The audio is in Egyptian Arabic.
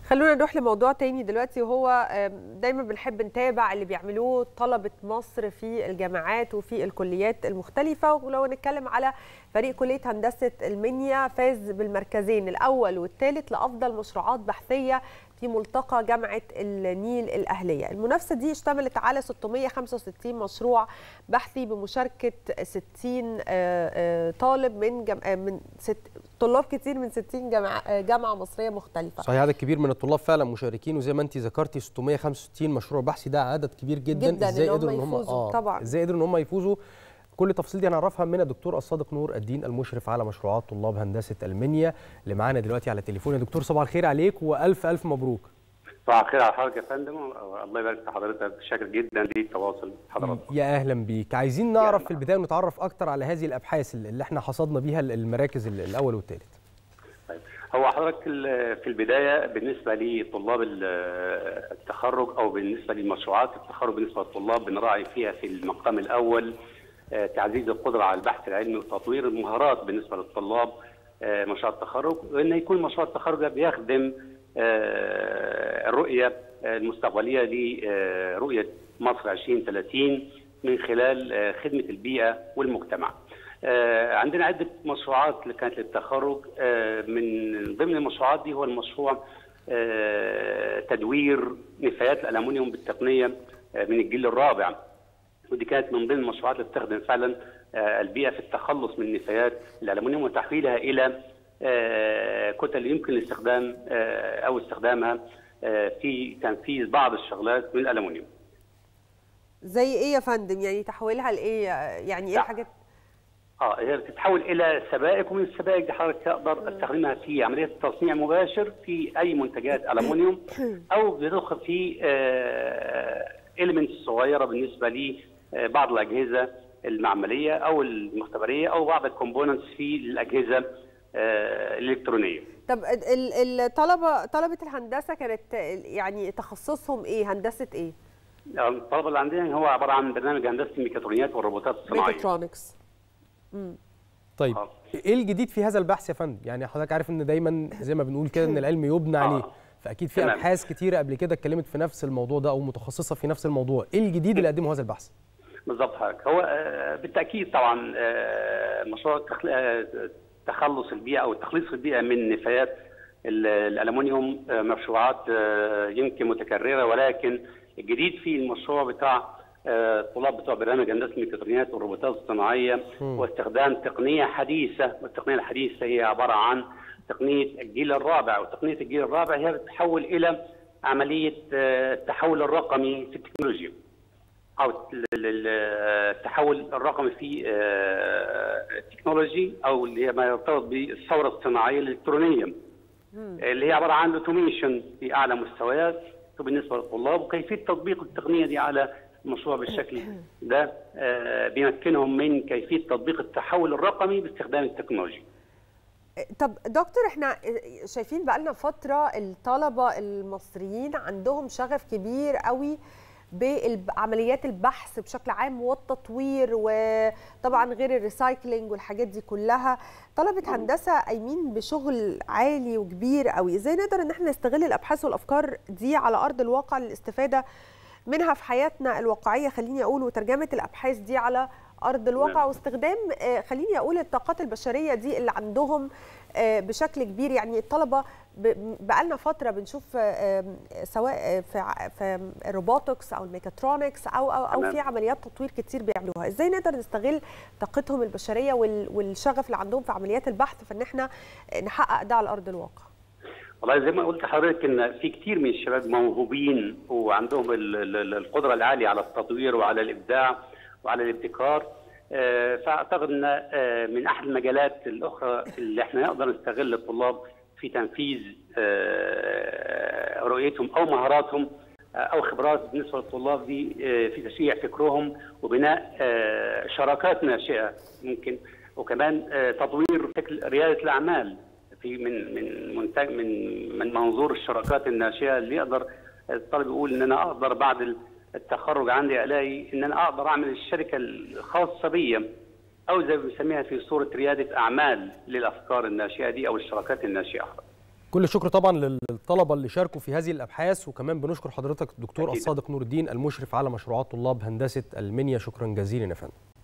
خلونا نروح لموضوع تاني دلوقتي وهو دايما بنحب نتابع اللي بيعملوه طلبة مصر في الجامعات وفي الكليات المختلفة ولو نتكلم على فريق كلية هندسة المنيا فاز بالمركزين الأول والثالث لأفضل مشروعات بحثية في ملتقى جامعة النيل الأهلية المنافسة دي اشتملت على 665 مشروع بحثي بمشاركة 60 طالب من جم... من ست... طلاب كتير من 60 جامعة جامعة مصرية مختلفة صحيح عدد كبير من الطلاب فعلا مشاركين وزي ما انت ذكرتي 665 مشروع بحثي ده عدد كبير جدا, جدا ازاي قدروا ان هم آه طبعا ازاي قدروا ان هم يفوزوا كل التفاصيل دي هنعرفها من الدكتور الصادق نور الدين المشرف على مشروعات طلاب هندسه المنيا اللي معانا دلوقتي على التليفون يا دكتور صباح الخير عليك والف الف مبروك صباح الخير على حضرتك يا فندم الله يبارك في حضرتك شاكر جدا للتواصل حضرتك يا اهلا بيك عايزين نعرف في البدايه ونتعرف اكتر على هذه الابحاث اللي احنا حصدنا بيها المراكز الاول والثالث طيب هو حضرتك في البدايه بالنسبه لطلاب التخرج او بالنسبه لمشروعات التخرج بالنسبه للطلاب بنراعي فيها في المقام الاول تعزيز القدره على البحث العلمي وتطوير المهارات بالنسبه للطلاب مشروع التخرج وان يكون مشروع التخرج بيخدم الرؤيه المستقبليه لرؤيه مصر 2030 من خلال خدمه البيئه والمجتمع. عندنا عده مشروعات اللي كانت للتخرج من ضمن المشروعات دي هو المشروع تدوير نفايات الالومنيوم بالتقنيه من الجيل الرابع ودي كانت من ضمن المشروعات اللي بتخدم فعلا البيئه في التخلص من نفايات الالومنيوم وتحويلها الى كتل يمكن الاستخدام او استخدامها في تنفيذ بعض الشغلات من الالومنيوم. زي ايه يا فندم؟ يعني تحويلها لايه؟ يعني ايه حاجات؟ اه هي بتتحول الى سبائك ومن السبائك دي حضرتك اقدر استخدمها في عمليه تصنيع مباشر في اي منتجات الومنيوم او بتدخل في اليمنتس صغيره بالنسبه لبعض الاجهزه المعمليه او المختبريه او بعض الكومبوننتس في الاجهزه الالكترونيه. طب الطلبه طلبه الهندسه كانت يعني تخصصهم ايه؟ هندسه ايه؟ الطلبه اللي عندنا هو عباره عن برنامج هندسه الميكاترونيات والروبوتات الصناعيه. ميكاترونكس. طيب آه. ايه الجديد في هذا البحث يا فندم؟ يعني حضرتك عارف ان دايما زي ما بنقول كده ان العلم يبنى عليه. آه. فاكيد في ابحاث كتيره قبل كده اتكلمت في نفس الموضوع ده او متخصصه في نفس الموضوع، ايه الجديد اللي قدمه هذا البحث؟ بالظبط حضرتك هو بالتاكيد طبعا مشروع تخلص البيئه او تخليص البيئه من نفايات الالومنيوم مشروعات يمكن متكرره ولكن الجديد في المشروع بتاع الطلاب بتوع برنامج هندسه الميكاترونيات والروبوتات الصناعيه واستخدام تقنيه حديثه والتقنيه الحديثه هي عباره عن تقنيه الجيل الرابع وتقنيه الجيل الرابع هي بتتحول الى عمليه التحول الرقمي في التكنولوجيا او التحول الرقمي في التكنولوجي او اللي هي ما يرتبط بالثوره الصناعيه الالكترونيه اللي هي عباره عن اوتوميشن في اعلى مستويات بالنسبه للطلاب وكيفيه تطبيق التقنيه دي على المشروع بالشكل ده بيمكنهم من كيفيه تطبيق التحول الرقمي باستخدام التكنولوجيا. طب دكتور احنا شايفين بقالنا فتره الطلبه المصريين عندهم شغف كبير قوي بعمليات البحث بشكل عام والتطوير وطبعا غير الريسايكلينج والحاجات دي كلها طلبه هندسه قايمين بشغل عالي وكبير قوي ازاي نقدر ان احنا نستغل الابحاث والافكار دي على ارض الواقع للاستفاده منها في حياتنا الواقعيه خليني اقول وترجمه الابحاث دي على ارض الواقع واستخدام خليني اقول الطاقات البشريه دي اللي عندهم بشكل كبير يعني الطلبه بقالنا فتره بنشوف سواء في في الروبوتكس او الميكاترونكس او او او في عمليات تطوير كتير بيعملوها ازاي نقدر نستغل طاقتهم البشريه والشغف اللي عندهم في عمليات البحث في ان احنا نحقق ده على ارض الواقع والله زي ما قلت لحضرتك ان في كتير من الشباب موهوبين وعندهم القدره العاليه على التطوير وعلى الابداع وعلى الابتكار فاعتقد ان من احد المجالات الاخرى اللي احنا نقدر نستغل الطلاب في تنفيذ رؤيتهم او مهاراتهم او خبرات بالنسبه للطلاب دي في تشريع فكرهم وبناء شراكات ناشئه ممكن وكمان تطوير فكر رياده الاعمال في من من منتج من من منظور الشراكات الناشئه اللي يقدر الطالب يقول ان انا اقدر بعد التخرج عندي الاقي ان انا اقدر اعمل الشركه الخاصه بي او زي ما بنسميها في صوره رياده اعمال للافكار الناشئه دي او الشراكات الناشئه. كل الشكر طبعا للطلبه اللي شاركوا في هذه الابحاث وكمان بنشكر حضرتك الدكتور الصادق نور الدين المشرف على مشروعات طلاب هندسه المنيا شكرا جزيلا يا فندم